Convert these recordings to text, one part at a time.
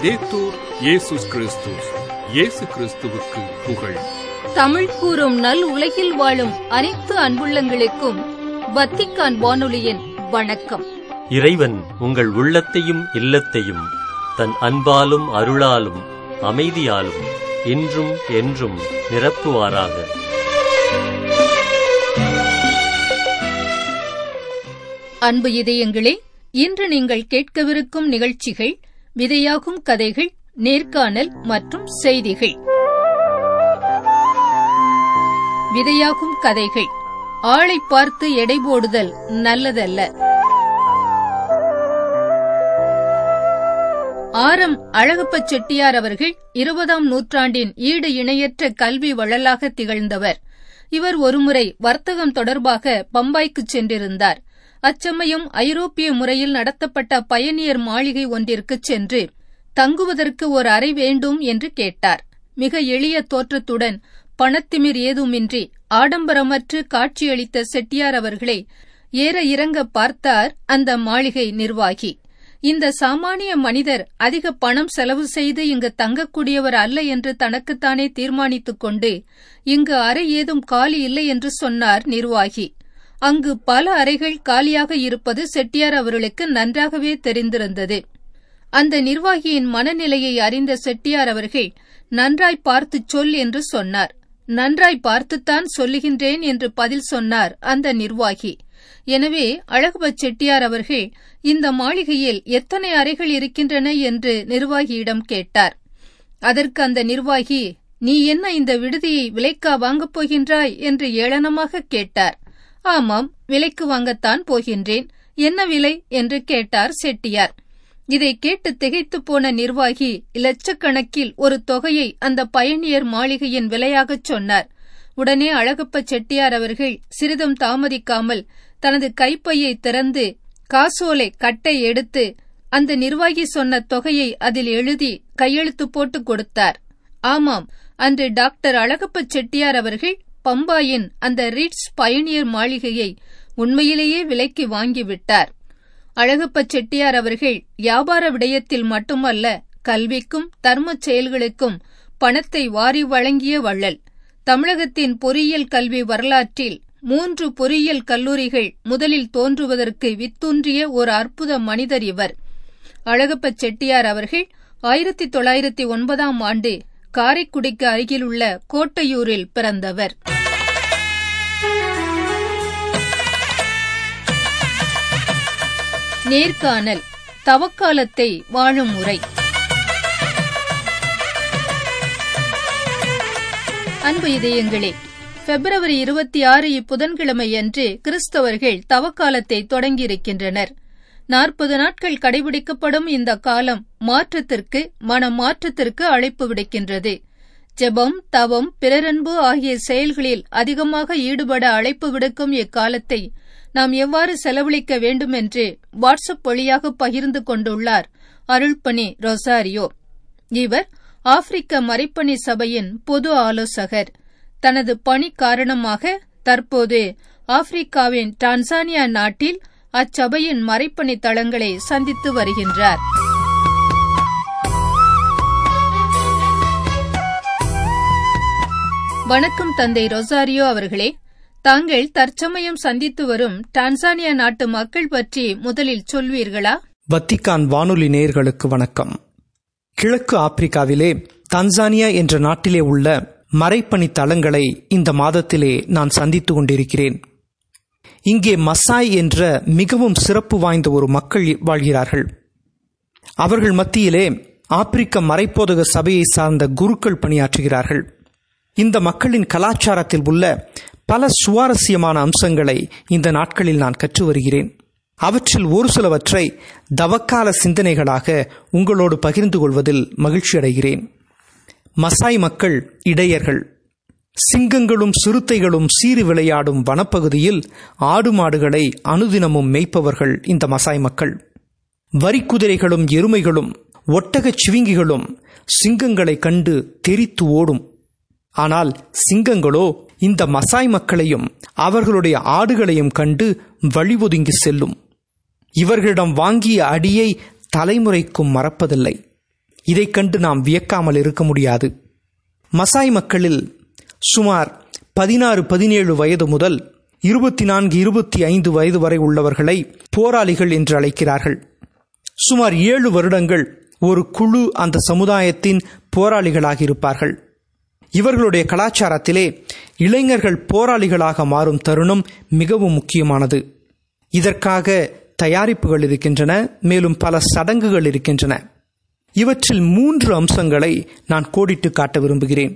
லவ்தேத்தூர் இயேசுஸ் கிறிஸ்துஸ் இயேசு கிறிஸ்துவுக்கு புகழ் தமிழ் கூறும் நல் உலகில் வாழும் அனைத்து அன்புள்ளங்களுக்கும் வத்திக்கான் வானொலியின் வணக்கம் இறைவன் உங்கள் உள்ளத்தையும் இல்லத்தையும் தன் அன்பாலும் அருளாலும் அமைதியாலும் இன்றும் என்றும் நிரப்புவாராக அன்பு இதயங்களே இன்று நீங்கள் கேட்கவிருக்கும் நிகழ்ச்சிகள் விதையாகும் கதைகள் நேர்காணல் மற்றும் செய்திகள் விதையாகும் கதைகள் ஆளை பார்த்து எடை போடுதல் நல்லதல்ல ஆரம் அழகப்ப செட்டியார் அவர்கள் இருபதாம் நூற்றாண்டின் ஈடு இணையற்ற கல்வி வள்ளலாக திகழ்ந்தவர் இவர் ஒருமுறை வர்த்தகம் தொடர்பாக பம்பாய்க்கு சென்றிருந்தார் அச்சமயம் ஐரோப்பிய முறையில் நடத்தப்பட்ட பயணியர் மாளிகை ஒன்றிற்கு சென்று தங்குவதற்கு ஒரு அறை வேண்டும் என்று கேட்டார் மிக எளிய தோற்றத்துடன் பணத்திமிர் ஏதுமின்றி ஆடம்பரமற்று காட்சியளித்த செட்டியார் அவர்களை ஏற இறங்க பார்த்தார் அந்த மாளிகை நிர்வாகி இந்த சாமானிய மனிதர் அதிக பணம் செலவு செய்து இங்கு தங்கக்கூடியவர் அல்ல என்று தனக்குத்தானே தீர்மானித்துக் கொண்டு இங்கு அறை ஏதும் காலி இல்லை என்று சொன்னார் நிர்வாகி அங்கு பல அறைகள் காலியாக இருப்பது செட்டியார் அவர்களுக்கு நன்றாகவே தெரிந்திருந்தது அந்த நிர்வாகியின் மனநிலையை அறிந்த செட்டியார் அவர்கள் நன்றாய் பார்த்துச் சொல் என்று சொன்னார் நன்றாய் பார்த்துத்தான் சொல்லுகின்றேன் என்று பதில் சொன்னார் அந்த நிர்வாகி எனவே அழகுப செட்டியார் அவர்கள் இந்த மாளிகையில் எத்தனை அறைகள் இருக்கின்றன என்று நிர்வாகியிடம் கேட்டார் அதற்கு அந்த நிர்வாகி நீ என்ன இந்த விடுதியை விலைக்கா வாங்கப் போகின்றாய் என்று ஏளனமாக கேட்டார் ஆமாம் விலைக்கு வாங்கத்தான் போகின்றேன் என்ன விலை என்று கேட்டார் செட்டியார் இதை கேட்டு திகைத்து போன நிர்வாகி லட்சக்கணக்கில் ஒரு தொகையை அந்த பயணியர் மாளிகையின் விலையாகச் சொன்னார் உடனே அழகப்ப செட்டியார் அவர்கள் சிறிதும் தாமதிக்காமல் தனது கைப்பையை திறந்து காசோலை கட்டை எடுத்து அந்த நிர்வாகி சொன்ன தொகையை அதில் எழுதி கையெழுத்து போட்டு கொடுத்தார் ஆமாம் அன்று டாக்டர் அழகப்ப செட்டியார் அவர்கள் பம்பாயின் அந்த ரிட்ஸ் பயணியர் மாளிகையை உண்மையிலேயே விலைக்கு வாங்கிவிட்டார் அழகப்ப செட்டியார் அவர்கள் வியாபார விடயத்தில் மட்டுமல்ல கல்விக்கும் தர்மச் செயல்களுக்கும் பணத்தை வாரி வழங்கிய வள்ளல் தமிழகத்தின் பொறியியல் கல்வி வரலாற்றில் மூன்று பொறியியல் கல்லூரிகள் முதலில் தோன்றுவதற்கு வித்துன்றிய ஒரு அற்புத மனிதர் இவர் அழகப்ப செட்டியார் அவர்கள் ஆயிரத்தி தொள்ளாயிரத்தி ஒன்பதாம் ஆண்டு காரைக்குடிக்கு அருகிலுள்ள கோட்டையூரில் பிறந்தவர் நேர்காணல் தவக்காலத்தை வாழும் முறை அன்பு இதயங்களே பிப்ரவரி இருபத்தி ஆறு இப்புதன்கிழமையன்று கிறிஸ்தவர்கள் தவக்காலத்தை தொடங்கியிருக்கின்றனர் நாற்பது நாட்கள் கடைபிடிக்கப்படும் இந்த காலம் மாற்றத்திற்கு மன மாற்றத்திற்கு அழைப்பு விடுக்கின்றது ஜெபம் தவம் பிறரன்பு ஆகிய செயல்களில் அதிகமாக ஈடுபட அழைப்பு விடுக்கும் இக்காலத்தை நாம் எவ்வாறு செலவழிக்க வேண்டும் என்று வாட்ஸ்அப் வழியாக பகிர்ந்து கொண்டுள்ளார் அருள்பணி ரொசாரியோ இவர் ஆப்பிரிக்க மறைப்பணி சபையின் பொது ஆலோசகர் தனது பணி காரணமாக தற்போது ஆப்பிரிக்காவின் டான்சானியா நாட்டில் அச்சபையின் மறைப்பணி தளங்களை சந்தித்து வருகின்றார் வணக்கம் தந்தை ரொசாரியோ அவர்களே தாங்கள் தற்சமயம் சந்தித்து வரும் டான்சானியா நாட்டு மக்கள் பற்றி முதலில் சொல்வீர்களா வத்திக்கான் வானொலி நேயர்களுக்கு வணக்கம் கிழக்கு ஆப்பிரிக்காவிலே தன்சானியா என்ற நாட்டிலே உள்ள மறைப்பணி தளங்களை இந்த மாதத்திலே நான் சந்தித்துக் கொண்டிருக்கிறேன் இங்கே மசாய் என்ற மிகவும் சிறப்பு வாய்ந்த ஒரு மக்கள் வாழ்கிறார்கள் அவர்கள் மத்தியிலே ஆப்பிரிக்க மறைப்போதக சபையை சார்ந்த குருக்கள் பணியாற்றுகிறார்கள் இந்த மக்களின் கலாச்சாரத்தில் உள்ள பல சுவாரஸ்யமான அம்சங்களை இந்த நாட்களில் நான் கற்று வருகிறேன் அவற்றில் ஒரு சிலவற்றை தவக்கால சிந்தனைகளாக உங்களோடு பகிர்ந்து கொள்வதில் மகிழ்ச்சி அடைகிறேன் மசாய் மக்கள் இடையர்கள் சிங்கங்களும் சிறுத்தைகளும் சீறி விளையாடும் வனப்பகுதியில் ஆடு மாடுகளை அனுதினமும் மேய்ப்பவர்கள் இந்த மசாய் மக்கள் வரிக்குதிரைகளும் எருமைகளும் ஒட்டகச் சிவிங்கிகளும் சிங்கங்களை கண்டு தெரித்து ஓடும் ஆனால் சிங்கங்களோ இந்த மசாய் மக்களையும் அவர்களுடைய ஆடுகளையும் கண்டு வழிஒதுங்கி செல்லும் இவர்களிடம் வாங்கிய அடியை தலைமுறைக்கும் மறப்பதில்லை இதைக் கண்டு நாம் வியக்காமல் இருக்க முடியாது மசாய் மக்களில் சுமார் பதினாறு பதினேழு வயது முதல் இருபத்தி நான்கு இருபத்தி ஐந்து வயது வரை உள்ளவர்களை போராளிகள் என்று அழைக்கிறார்கள் சுமார் ஏழு வருடங்கள் ஒரு குழு அந்த சமுதாயத்தின் போராளிகளாக இருப்பார்கள் இவர்களுடைய கலாச்சாரத்திலே இளைஞர்கள் போராளிகளாக மாறும் தருணம் மிகவும் முக்கியமானது இதற்காக தயாரிப்புகள் இருக்கின்றன மேலும் பல சடங்குகள் இருக்கின்றன இவற்றில் மூன்று அம்சங்களை நான் கோடிட்டு காட்ட விரும்புகிறேன்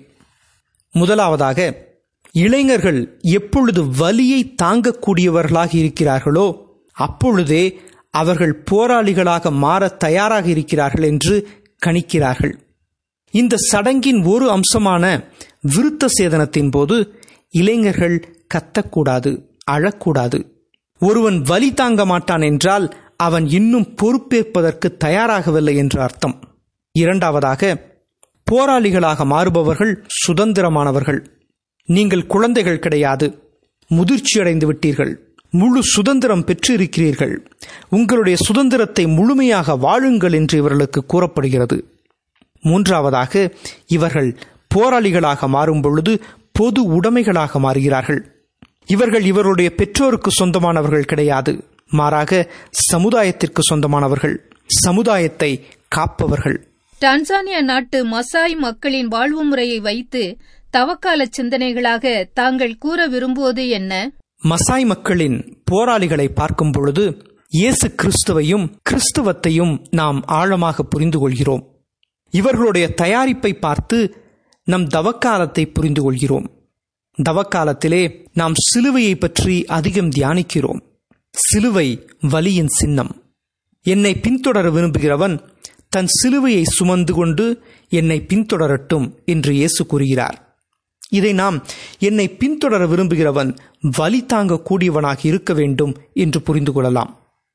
முதலாவதாக இளைஞர்கள் எப்பொழுது வலியை தாங்கக்கூடியவர்களாக இருக்கிறார்களோ அப்பொழுதே அவர்கள் போராளிகளாக மாற தயாராக இருக்கிறார்கள் என்று கணிக்கிறார்கள் இந்த சடங்கின் ஒரு அம்சமான விருத்த சேதனத்தின் போது இளைஞர்கள் கத்தக்கூடாது அழக்கூடாது ஒருவன் வலி தாங்க மாட்டான் என்றால் அவன் இன்னும் பொறுப்பேற்பதற்கு தயாராகவில்லை என்று அர்த்தம் இரண்டாவதாக போராளிகளாக மாறுபவர்கள் சுதந்திரமானவர்கள் நீங்கள் குழந்தைகள் கிடையாது முதிர்ச்சியடைந்து விட்டீர்கள் முழு சுதந்திரம் பெற்றிருக்கிறீர்கள் உங்களுடைய சுதந்திரத்தை முழுமையாக வாழுங்கள் என்று இவர்களுக்கு கூறப்படுகிறது மூன்றாவதாக இவர்கள் போராளிகளாக மாறும் பொழுது பொது உடைமைகளாக மாறுகிறார்கள் இவர்கள் இவருடைய பெற்றோருக்கு சொந்தமானவர்கள் கிடையாது மாறாக சமுதாயத்திற்கு சொந்தமானவர்கள் சமுதாயத்தை காப்பவர்கள் டான்சானியா நாட்டு மசாய் மக்களின் வாழ்வு முறையை வைத்து தவக்கால சிந்தனைகளாக தாங்கள் கூற விரும்புவது என்ன மசாய் மக்களின் போராளிகளை பார்க்கும் பொழுது இயேசு கிறிஸ்துவையும் கிறிஸ்துவத்தையும் நாம் ஆழமாக புரிந்து கொள்கிறோம் இவர்களுடைய தயாரிப்பை பார்த்து நம் தவக்காலத்தை புரிந்து கொள்கிறோம் தவக்காலத்திலே நாம் சிலுவையை பற்றி அதிகம் தியானிக்கிறோம் சிலுவை வலியின் சின்னம் என்னை பின்தொடர விரும்புகிறவன் தன் சிலுவையை சுமந்து கொண்டு என்னை பின்தொடரட்டும் என்று இயேசு கூறுகிறார் இதை நாம் என்னை பின்தொடர விரும்புகிறவன் வலி தாங்க கூடியவனாக இருக்க வேண்டும் என்று புரிந்து கொள்ளலாம்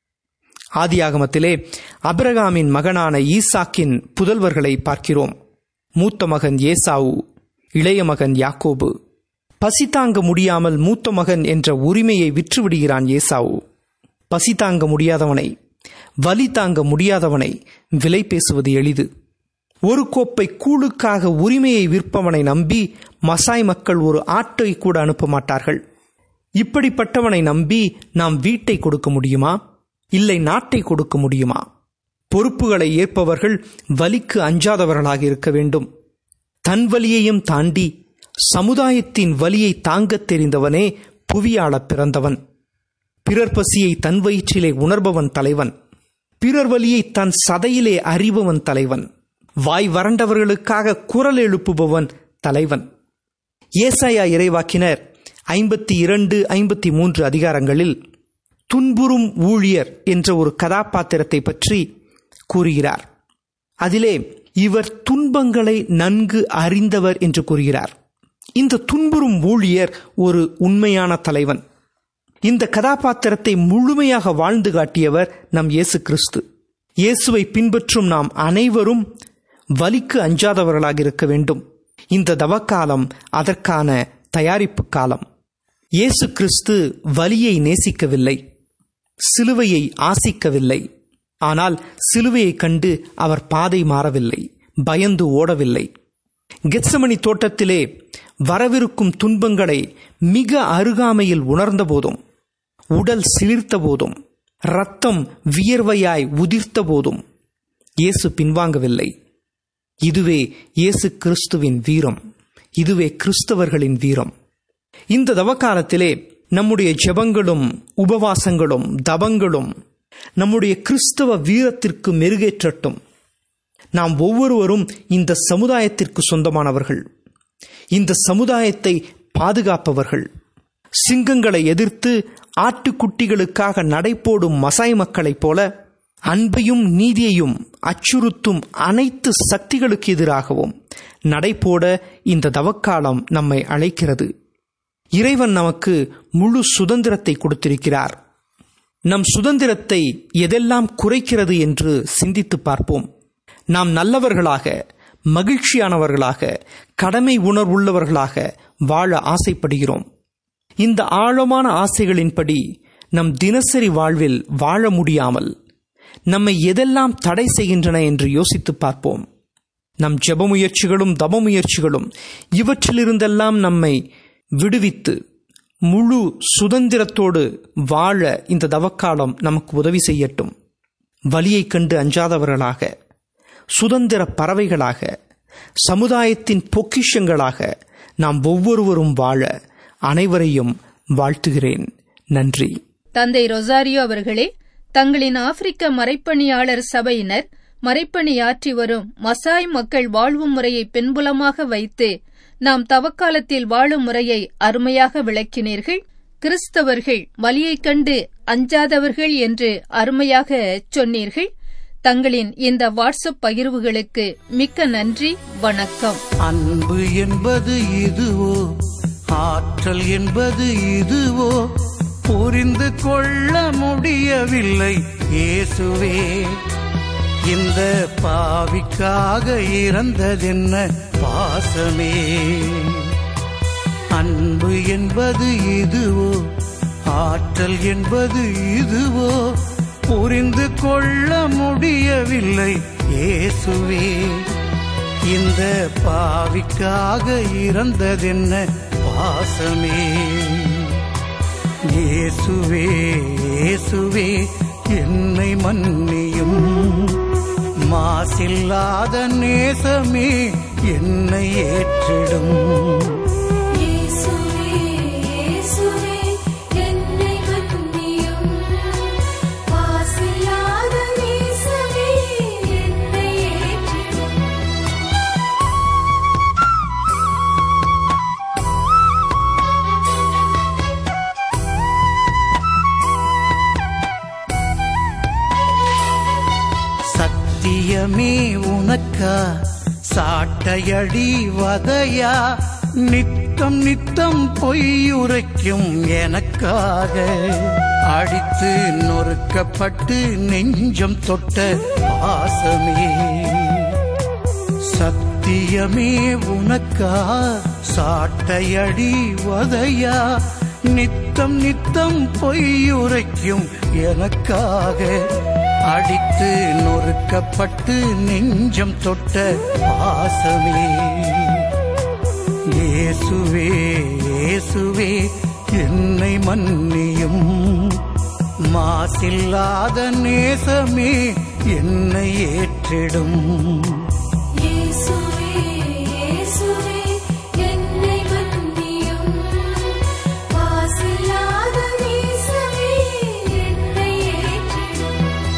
ஆதியாகமத்திலே அபிரகாமின் மகனான ஈசாக்கின் புதல்வர்களை பார்க்கிறோம் மூத்த மகன் ஏசாவு இளைய மகன் யாக்கோபு பசி தாங்க முடியாமல் மூத்த மகன் என்ற உரிமையை விற்றுவிடுகிறான் ஏசாவு பசி தாங்க முடியாதவனை வலி தாங்க முடியாதவனை விலை பேசுவது எளிது ஒரு கோப்பை கூழுக்காக உரிமையை விற்பவனை நம்பி மசாய் மக்கள் ஒரு ஆட்டை கூட அனுப்ப மாட்டார்கள் இப்படிப்பட்டவனை நம்பி நாம் வீட்டை கொடுக்க முடியுமா இல்லை நாட்டை கொடுக்க முடியுமா பொறுப்புகளை ஏற்பவர்கள் வலிக்கு அஞ்சாதவர்களாக இருக்க வேண்டும் தன் வலியையும் தாண்டி சமுதாயத்தின் வலியை தாங்கத் தெரிந்தவனே புவியாள பிறந்தவன் பிறர் பசியை தன் வயிற்றிலே உணர்பவன் தலைவன் பிறர் வலியை தன் சதையிலே அறிபவன் தலைவன் வாய் வறண்டவர்களுக்காக குரல் எழுப்புபவன் தலைவன் ஏசாயா இறைவாக்கினர் ஐம்பத்தி இரண்டு ஐம்பத்தி மூன்று அதிகாரங்களில் துன்புறும் ஊழியர் என்ற ஒரு கதாபாத்திரத்தை பற்றி கூறுகிறார் அதிலே இவர் துன்பங்களை நன்கு அறிந்தவர் என்று கூறுகிறார் இந்த துன்புறும் ஊழியர் ஒரு உண்மையான தலைவன் இந்த கதாபாத்திரத்தை முழுமையாக வாழ்ந்து காட்டியவர் நம் இயேசு கிறிஸ்து இயேசுவை பின்பற்றும் நாம் அனைவரும் வலிக்கு அஞ்சாதவர்களாக இருக்க வேண்டும் இந்த தவக்காலம் அதற்கான தயாரிப்பு காலம் இயேசு கிறிஸ்து வலியை நேசிக்கவில்லை சிலுவையை ஆசிக்கவில்லை ஆனால் சிலுவையை கண்டு அவர் பாதை மாறவில்லை பயந்து ஓடவில்லை கெத்சமணி தோட்டத்திலே வரவிருக்கும் துன்பங்களை மிக அருகாமையில் உணர்ந்த போதும் உடல் சிலிர்த்த போதும் ரத்தம் வியர்வையாய் உதிர்த்த போதும் இயேசு பின்வாங்கவில்லை இதுவே இயேசு கிறிஸ்துவின் வீரம் இதுவே கிறிஸ்தவர்களின் வீரம் இந்த தவக்காலத்திலே நம்முடைய ஜெபங்களும் உபவாசங்களும் தபங்களும் நம்முடைய கிறிஸ்தவ வீரத்திற்கு மெருகேற்றட்டும் நாம் ஒவ்வொருவரும் இந்த சமுதாயத்திற்கு சொந்தமானவர்கள் இந்த சமுதாயத்தை பாதுகாப்பவர்கள் சிங்கங்களை எதிர்த்து ஆட்டுக்குட்டிகளுக்காக நடைபோடும் மசாய் மக்களைப் போல அன்பையும் நீதியையும் அச்சுறுத்தும் அனைத்து சக்திகளுக்கு எதிராகவும் நடைபோட இந்த தவக்காலம் நம்மை அழைக்கிறது இறைவன் நமக்கு முழு சுதந்திரத்தை கொடுத்திருக்கிறார் நம் சுதந்திரத்தை எதெல்லாம் குறைக்கிறது என்று சிந்தித்து பார்ப்போம் நாம் நல்லவர்களாக மகிழ்ச்சியானவர்களாக கடமை உணர்வுள்ளவர்களாக வாழ ஆசைப்படுகிறோம் இந்த ஆழமான ஆசைகளின்படி நம் தினசரி வாழ்வில் வாழ முடியாமல் நம்மை எதெல்லாம் தடை செய்கின்றன என்று யோசித்து பார்ப்போம் நம் ஜெப முயற்சிகளும் தப முயற்சிகளும் இவற்றிலிருந்தெல்லாம் நம்மை விடுவித்து முழு சுதந்திரத்தோடு வாழ இந்த தவக்காலம் நமக்கு உதவி செய்யட்டும் வலியைக் கண்டு அஞ்சாதவர்களாக சுதந்திர பறவைகளாக சமுதாயத்தின் பொக்கிஷங்களாக நாம் ஒவ்வொருவரும் வாழ அனைவரையும் வாழ்த்துகிறேன் நன்றி தந்தை ரொசாரியோ அவர்களே தங்களின் ஆப்பிரிக்க மறைப்பணியாளர் சபையினர் மறைப்பணியாற்றி வரும் மசாய் மக்கள் வாழ்வு முறையை பின்புலமாக வைத்து நாம் தவக்காலத்தில் வாழும் முறையை அருமையாக விளக்கினீர்கள் கிறிஸ்தவர்கள் வலியைக் கண்டு அஞ்சாதவர்கள் என்று அருமையாக சொன்னீர்கள் தங்களின் இந்த வாட்ஸ்அப் பகிர்வுகளுக்கு மிக்க நன்றி வணக்கம் அன்பு என்பது இதுவோ ஆற்றல் என்பது இதுவோ புரிந்து கொள்ள முடியவில்லை இயேசுவே இந்த பாவிக்காக இறந்ததென்ன பாசமே அன்பு என்பது இதுவோ ஆற்றல் என்பது இதுவோ புரிந்து கொள்ள முடியவில்லை இயேசுவே இந்த பாவிக்காக இறந்ததென்ன பாசமே இயேசுவே இயேசுவே என்னை மன்னியும் மாசில்லாத நேசமே என்னை ஏற்றிடும் இயேசுவே இயேசுவே என்னை மன்னியும் பாசில்லாத நேசமே என்னை ஏற்றிடும் சத்தியமே உனக்கா சாட்டையடி வதையா நித்தம் நித்தம் பொய்யுரைக்கும் எனக்காக அடித்து நொறுக்கப்பட்டு நெஞ்சம் தொட்ட பாசமே சத்தியமே உனக்கா சாட்டையடி வதையா நித்தம் நித்தம் பொய்யுரைக்கும் எனக்காக அடித்து நொறுக்கப்பட்டு நெஞ்சம் தொட்ட பாசமே இயேசுவே இயேசுவே என்னை மன்னியும் மாசில்லாத நேசமே என்னை ஏற்றிடும் இயேசுவே இயேசுவே என்னை மன்னியும் பாசில்லாத நேசமே என்னை ஏற்றிடும்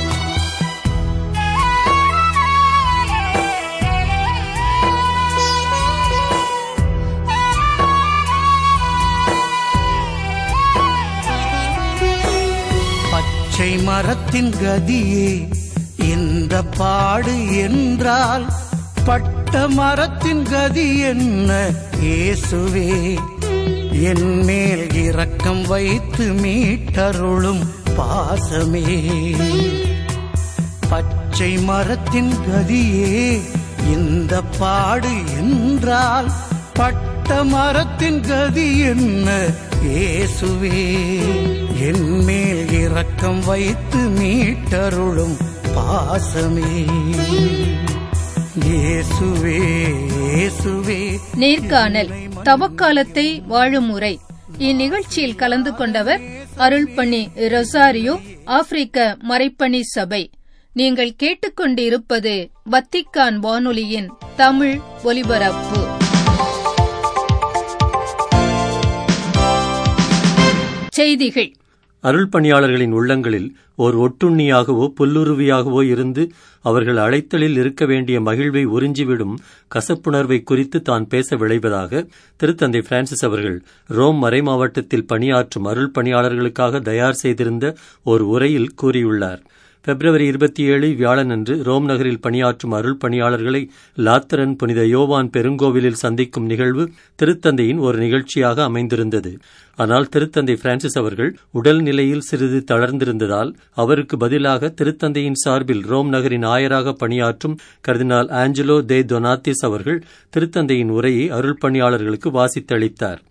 பச்சை மரத்தின் கதியே இந்த பாடு என்றால் பட்ட மரத்தின் கதி என்ன இயேசுவே என் மேல் இரக்கம் வைத்து மீட்டருளும் பாசமே பச்சை மரத்தின் கதியே இந்த பாடு என்றால் பட்ட மரத்தின் கதி என்ன இயேசுவே என் மேல் இரக்கம் வைத்து மீட்டருளும் பாசமே இயேசுவே இயேசுவே நேர்காணல் தவக்காலத்தை வாழும் முறை இந்நிகழ்ச்சியில் கலந்து கொண்டவர் அருள்பணி ரொசாரியோ ஆப்பிரிக்க மறைப்பணி சபை நீங்கள் கேட்டுக்கொண்டிருப்பது வத்திக்கான் வானொலியின் தமிழ் ஒலிபரப்பு செய்திகள் அருள் பணியாளர்களின் உள்ளங்களில் ஓர் ஒட்டுண்ணியாகவோ புல்லுருவியாகவோ இருந்து அவர்கள் அழைத்தலில் இருக்க வேண்டிய மகிழ்வை உறிஞ்சிவிடும் கசப்புணர்வை குறித்து தான் பேச விளைவதாக திருத்தந்தை பிரான்சிஸ் அவர்கள் ரோம் மறைமாவட்டத்தில் பணியாற்றும் அருள் பணியாளர்களுக்காக தயார் செய்திருந்த ஒரு உரையில் கூறியுள்ளார் பிப்ரவரி இருபத்தி ஏழு வியாழனன்று ரோம் நகரில் பணியாற்றும் அருள் பணியாளர்களை லாத்தரன் புனித யோவான் பெருங்கோவிலில் சந்திக்கும் நிகழ்வு திருத்தந்தையின் ஒரு நிகழ்ச்சியாக அமைந்திருந்தது ஆனால் திருத்தந்தை பிரான்சிஸ் அவர்கள் உடல் நிலையில் சிறிது தளர்ந்திருந்ததால் அவருக்கு பதிலாக திருத்தந்தையின் சார்பில் ரோம் நகரின் ஆயராக பணியாற்றும் கர்தினால் ஆஞ்சலோ தே டொனாத்திஸ் அவர்கள் திருத்தந்தையின் உரையை அருள் பணியாளர்களுக்கு வாசித்தளித்தார்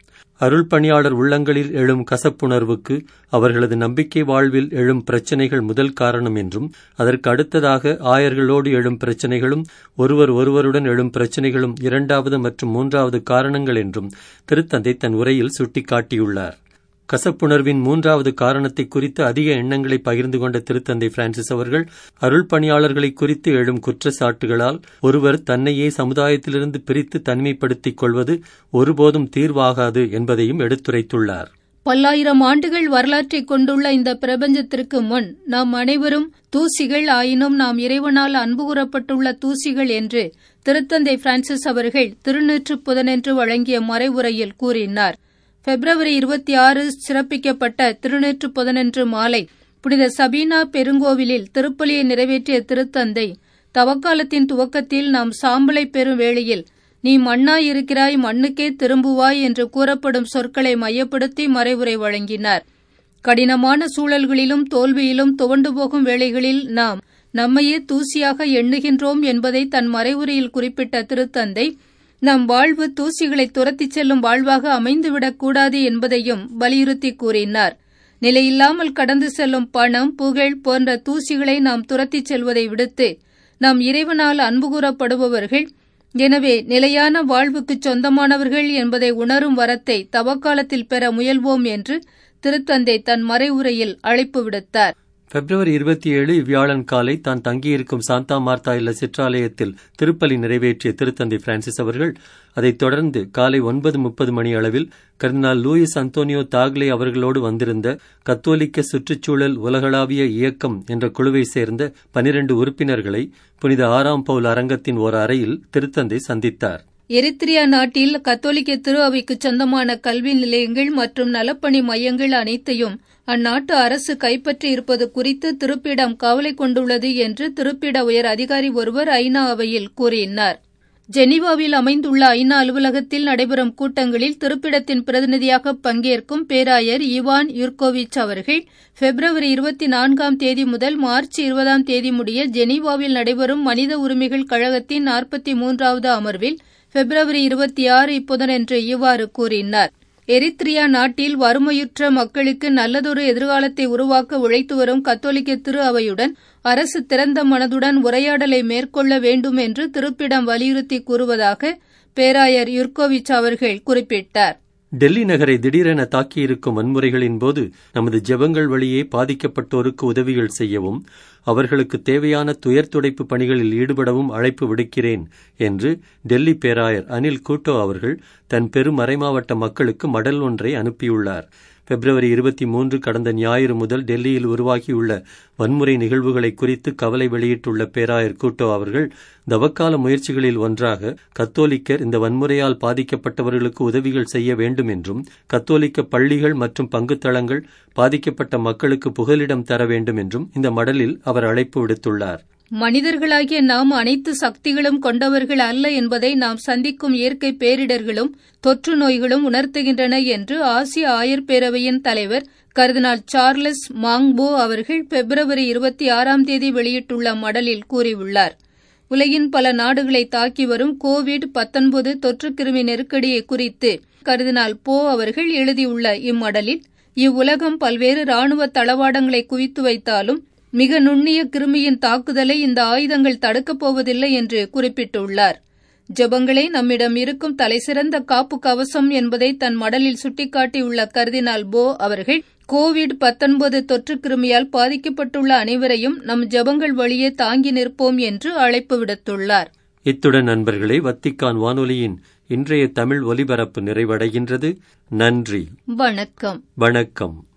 அருள் பணியாளர் உள்ளங்களில் எழும் கசப்புணர்வுக்கு அவர்களது நம்பிக்கை வாழ்வில் எழும் பிரச்சனைகள் முதல் காரணம் என்றும் அதற்கு அடுத்ததாக ஆயர்களோடு எழும் பிரச்சனைகளும் ஒருவர் ஒருவருடன் எழும் பிரச்சனைகளும் இரண்டாவது மற்றும் மூன்றாவது காரணங்கள் என்றும் திருத்தந்தை தன் உரையில் சுட்டிக்காட்டியுள்ளார் கசப்புணர்வின் மூன்றாவது காரணத்தை குறித்து அதிக எண்ணங்களை பகிர்ந்து கொண்ட திருத்தந்தை பிரான்சிஸ் அவர்கள் அருள் பணியாளர்களை குறித்து எழும் குற்றச்சாட்டுகளால் ஒருவர் தன்னையே சமுதாயத்திலிருந்து பிரித்து தனிமைப்படுத்திக் கொள்வது ஒருபோதும் தீர்வாகாது என்பதையும் எடுத்துரைத்துள்ளார் பல்லாயிரம் ஆண்டுகள் வரலாற்றை கொண்டுள்ள இந்த பிரபஞ்சத்திற்கு முன் நாம் அனைவரும் தூசிகள் ஆயினும் நாம் இறைவனால் அன்பு கூறப்பட்டுள்ள தூசிகள் என்று திருத்தந்தை பிரான்சிஸ் அவர்கள் திருநூற்று புதனென்று வழங்கிய மறைவுரையில் கூறினார் பிப்ரவரி இருபத்தி ஆறு சிறப்பிக்கப்பட்ட திருநூற்று புதனன்று மாலை புனித சபீனா பெருங்கோவிலில் திருப்பலியை நிறைவேற்றிய திருத்தந்தை தவக்காலத்தின் துவக்கத்தில் நாம் சாம்பலை பெறும் வேளையில் நீ மண்ணாயிருக்கிறாய் மண்ணுக்கே திரும்புவாய் என்று கூறப்படும் சொற்களை மையப்படுத்தி மறைவுரை வழங்கினார் கடினமான சூழல்களிலும் தோல்வியிலும் துவண்டு போகும் வேளைகளில் நாம் நம்மையே தூசியாக எண்ணுகின்றோம் என்பதை தன் மறைவுரையில் குறிப்பிட்ட திருத்தந்தை நம் வாழ்வு தூசிகளை துரத்திச் செல்லும் வாழ்வாக அமைந்துவிடக் கூடாது என்பதையும் வலியுறுத்தி கூறினார் நிலையில்லாமல் கடந்து செல்லும் பணம் புகழ் போன்ற தூசிகளை நாம் துரத்திச் செல்வதை விடுத்து நாம் இறைவனால் அன்பு கூறப்படுபவர்கள் எனவே நிலையான வாழ்வுக்குச் சொந்தமானவர்கள் என்பதை உணரும் வரத்தை தவக்காலத்தில் பெற முயல்வோம் என்று திருத்தந்தை தன் மறைவுரையில் அழைப்பு விடுத்தார் பிப்ரவரி இருபத்தி ஏழு இவ்வியாழன் காலை தான் தங்கியிருக்கும் சாந்தா மார்த்தா இல்ல சிற்றாலயத்தில் திருப்பலி நிறைவேற்றிய திருத்தந்தை பிரான்சிஸ் அவர்கள் அதைத் தொடர்ந்து காலை ஒன்பது முப்பது மணி அளவில் கர்தினால் லூயிஸ் அந்தோனியோ தாக்லே அவர்களோடு வந்திருந்த கத்தோலிக்க சுற்றுச்சூழல் உலகளாவிய இயக்கம் என்ற குழுவை சேர்ந்த பனிரண்டு உறுப்பினர்களை புனித ஆறாம் பவுல் அரங்கத்தின் ஒரு அறையில் திருத்தந்தை சந்தித்தார் எரித்திரியா நாட்டில் கத்தோலிக்க திரு அவைக்கு சொந்தமான கல்வி நிலையங்கள் மற்றும் நலப்பணி மையங்கள் அனைத்தையும் அந்நாட்டு அரசு கைப்பற்றி இருப்பது குறித்து திருப்பிடம் கவலை கொண்டுள்ளது என்று திருப்பிட உயர் அதிகாரி ஒருவர் ஐநா அவையில் கூறினார் ஜெனீவாவில் அமைந்துள்ள ஐநா அலுவலகத்தில் நடைபெறும் கூட்டங்களில் திருப்பிடத்தின் பிரதிநிதியாக பங்கேற்கும் பேராயர் இவான் யுர்கோவிச் அவர்கள் பிப்ரவரி இருபத்தி நான்காம் தேதி முதல் மார்ச் இருபதாம் தேதி முடிய ஜெனீவாவில் நடைபெறும் மனித உரிமைகள் கழகத்தின் நாற்பத்தி மூன்றாவது அமர்வில் பிப்ரவரி இருபத்தி ஆறு இப்புதனன்று இவ்வாறு கூறினார் எரித்ரியா நாட்டில் வறுமையுற்ற மக்களுக்கு நல்லதொரு எதிர்காலத்தை உருவாக்க உழைத்து வரும் கத்தோலிக்க திரு அவையுடன் அரசு திறந்த மனதுடன் உரையாடலை மேற்கொள்ள வேண்டும் என்று திருப்பிடம் வலியுறுத்தி கூறுவதாக பேராயர் யுர்கோவிச் அவர்கள் குறிப்பிட்டார் டெல்லி நகரை திடீரென தாக்கியிருக்கும் வன்முறைகளின் போது நமது ஜெபங்கள் வழியே பாதிக்கப்பட்டோருக்கு உதவிகள் செய்யவும் அவர்களுக்கு தேவையான துயர் துடைப்பு பணிகளில் ஈடுபடவும் அழைப்பு விடுக்கிறேன் என்று டெல்லி பேராயர் அனில் கூட்டோ அவர்கள் தன் பெரும் மறைமாவட்ட மக்களுக்கு மடல் ஒன்றை அனுப்பியுள்ளார் பிப்ரவரி இருபத்தி மூன்று கடந்த ஞாயிறு முதல் டெல்லியில் உருவாகியுள்ள வன்முறை நிகழ்வுகளை குறித்து கவலை வெளியிட்டுள்ள பேராயர் கூட்டோ அவர்கள் தவக்கால முயற்சிகளில் ஒன்றாக கத்தோலிக்கர் இந்த வன்முறையால் பாதிக்கப்பட்டவர்களுக்கு உதவிகள் செய்ய வேண்டும் என்றும் கத்தோலிக்க பள்ளிகள் மற்றும் பங்குத்தளங்கள் பாதிக்கப்பட்ட மக்களுக்கு புகலிடம் தர வேண்டும் என்றும் இந்த மடலில் அவர் அழைப்பு விடுத்துள்ளார் மனிதர்களாகிய நாம் அனைத்து சக்திகளும் கொண்டவர்கள் அல்ல என்பதை நாம் சந்திக்கும் இயற்கை பேரிடர்களும் தொற்று நோய்களும் உணர்த்துகின்றன என்று ஆசிய ஆயர் பேரவையின் தலைவர் கர்தினால் சார்லஸ் மாங்போ அவர்கள் பிப்ரவரி இருபத்தி ஆறாம் தேதி வெளியிட்டுள்ள மடலில் கூறியுள்ளார் உலகின் பல நாடுகளை தாக்கி வரும் கோவிட் பத்தொன்பது தொற்றுக்கிருமி நெருக்கடியை குறித்து கர்தினால் போ அவர்கள் எழுதியுள்ள இம்மடலில் இவ்வுலகம் பல்வேறு ராணுவ தளவாடங்களை குவித்து வைத்தாலும் மிக நுண்ணிய கிருமியின் தாக்குதலை இந்த ஆயுதங்கள் தடுக்கப் போவதில்லை என்று குறிப்பிட்டுள்ளார் ஜெபங்களே நம்மிடம் இருக்கும் தலைசிறந்த காப்பு கவசம் என்பதை தன் மடலில் சுட்டிக்காட்டியுள்ள கர்தினால் போ அவர்கள் கோவிட் பத்தொன்பது தொற்று கிருமியால் பாதிக்கப்பட்டுள்ள அனைவரையும் நம் ஜெபங்கள் வழியே தாங்கி நிற்போம் என்று அழைப்பு விடுத்துள்ளார் இத்துடன் நண்பர்களே வத்திக்கான் வானொலியின் இன்றைய தமிழ் ஒலிபரப்பு நிறைவடைகின்றது நன்றி வணக்கம் வணக்கம்